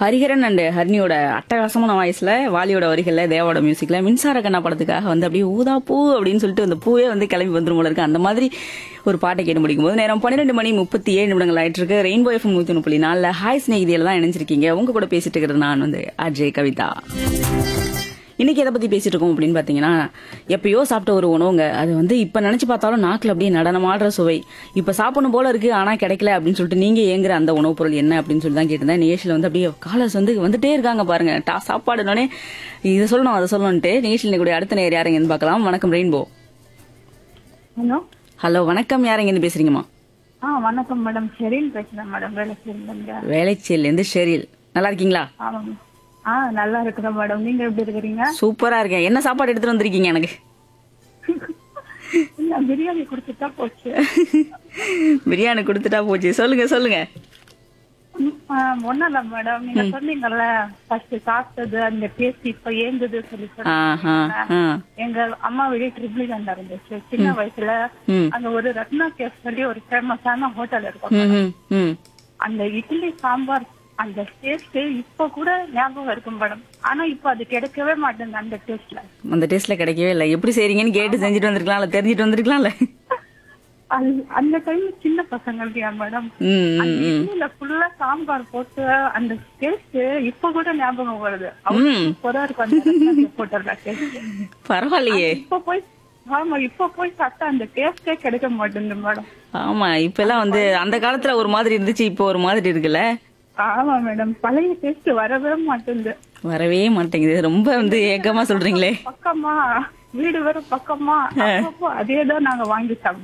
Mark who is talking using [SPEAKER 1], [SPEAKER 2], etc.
[SPEAKER 1] Hariharan and ஹர்னியோட அட்டகாசமான வாய்ஸ்ல வாலியோட வரிகள்ல தேவோட மியூசிக்ல மின்சார கண்ணா படத்துக்காக வந்து அப்படியே ஊதா பூ அப்படின்னு சொல்லிட்டு அந்த பூவே வந்து கிளம்பி வந்துரும் போல இருக்கு அந்த மாதிரி ஒரு பாட்டை கேட்டு முடிக்கும் போது நேரம் பன்னிரெண்டு மணி முப்பத்தி ஏழு நிமிடங்கள் ஆயிட்டு இருக்கு ரெயின்போ எஃப்எம் நூத்தி ஒன்று புள்ளி நாலுல ஹாய் ஸ்நேகிதியில தான் இணைஞ்சிருக்கீங்க உங்க கூட பேசிட்டு இருக்கிறது நான் வந்து அஜய் கவிதா இன்னைக்கு எதை பத்தி பேசிட்டு இருக்கோம் அப்படின்னு பாத்தீங்கன்னா எப்பயோ சாப்பிட்ட ஒரு உணவுங்க அது வந்து இப்ப நினைச்சு பார்த்தாலும் நாக்குல அப்படியே நடனமாடுற சுவை இப்ப சாப்பிடணும் போல இருக்கு ஆனா கிடைக்கல அப்படின்னு சொல்லிட்டு நீங்க ஏங்குற அந்த உணவுப் பொருள் என்ன அப்படின்னு சொல்லி தான் கேட்டிருந்தேன் நேஷில் வந்து அப்படியே காலர்ஸ் வந்து வந்துட்டே இருக்காங்க பாருங்க டா சாப்பாடுனோடனே இதை சொல்லணும் அதை சொல்லணும்ட்டு நேஷில் கூட அடுத்த நேர் யாருங்கன்னு பார்க்கலாம் வணக்கம் ரெயின்போ
[SPEAKER 2] ஹலோ
[SPEAKER 1] ஹலோ வணக்கம் யாருங்கன்னு பேசுறீங்கம்மா
[SPEAKER 2] ஆ வணக்கம் மேடம் ஷெரீன் பேசுறேன் மேடம் வேலை செய்யுங்க
[SPEAKER 1] வேலைச்சேரில இருந்து ஷெரில் நல்லா இருக்கீங்களா
[SPEAKER 2] ஆமாம் ஆ நல்லா இருக்கிறேன் மேடம் நீங்க எப்படி இருக்கிறீங்க
[SPEAKER 1] சூப்பரா இருக்கேன் என்ன சாப்பாடு எடுத்துட்டு வந்திருக்கீங்க எனக்கு
[SPEAKER 2] இல்ல பிரியாணி கொடுத்துட்டா போச்சு
[SPEAKER 1] பிரியாணி கொடுத்துட்டா போச்சு சொல்லுங்க சொல்லுங்க
[SPEAKER 2] ஒன்னும் இல்ல மேடம் நீங்க சொன்னீங்கல்ல ஃபர்ஸ்ட் சாப்பிட்டது அந்த டேஸ்ட் இப்ப ஏங்குது சொல்லி சொன்னீங்க.
[SPEAKER 1] ஆஹா ஆ
[SPEAKER 2] எங்க அம்மா வீடு ட்ரிபிளிகண்டா இருந்துச்சு சின்ன வயசுல
[SPEAKER 1] ம்.
[SPEAKER 2] அங்க ஒரு ரத்னா கேஃப் சொல்லி ஒரு ஃபேமஸான ஹோட்டல் இருக்கும்
[SPEAKER 1] ம் ம் ம்
[SPEAKER 2] அந்த இட்லி சாம்பார் அந்த டேஸ்ட் இப்ப கூட ஞாபகம் இருக்கும் மேடம் ஆனா இப்ப அது கிடைக்கவே மாட்டேங்குது அந்த டேஸ்ட்ல
[SPEAKER 1] அந்த டேஸ்ட்ல கிடைக்கவே இல்லை எப்படி செய்றீங்கன்னு கேட்டு செஞ்சுட்டு வந்திருக்கலாம்ல தெரிஞ்சுட்டு வந்திருக்கலாம்ல
[SPEAKER 2] அது அந்த டைம் சின்ன பசங்களுக்கு மேடம்
[SPEAKER 1] ம், ம்,
[SPEAKER 2] அந்த
[SPEAKER 1] ம்.
[SPEAKER 2] இட்லில ஃபுல்லா சாம்பார் போட்டு அந்த டேஸ்ட் இப்ப கூட ஞாபகம் வருது அவ்வளவு
[SPEAKER 1] ம்.
[SPEAKER 2] சூப்பரா இருக்கும் அந்த ரத்னா போட்டோட டேஸ்ட்
[SPEAKER 1] பரவாயில்லையே
[SPEAKER 2] இப்ப போய் ஆமா இப்ப போய் சாப்பிட்டா அந்த டேஸ்டே கிடைக்க மாட்டேங்குது மேடம்
[SPEAKER 1] ஆமா இப்ப எல்லாம் வந்து அந்த காலத்துல ஒரு மாதிரி இருந்துச்சு இப்போ ஒரு மாதிரி இருக்குல்ல
[SPEAKER 2] ஆமா மேடம் பழைய டேஸ்ட் வரவே மாட்டேங்குது
[SPEAKER 1] வரவே மாட்டேங்குது ரொம்ப வந்து ஏக்கமா சொல்றீங்களே
[SPEAKER 2] பக்கமா வீடு வேற பக்கமா அப்பப்போ அதே தான் நாங்க வாங்கி சாப்பிடுவோம்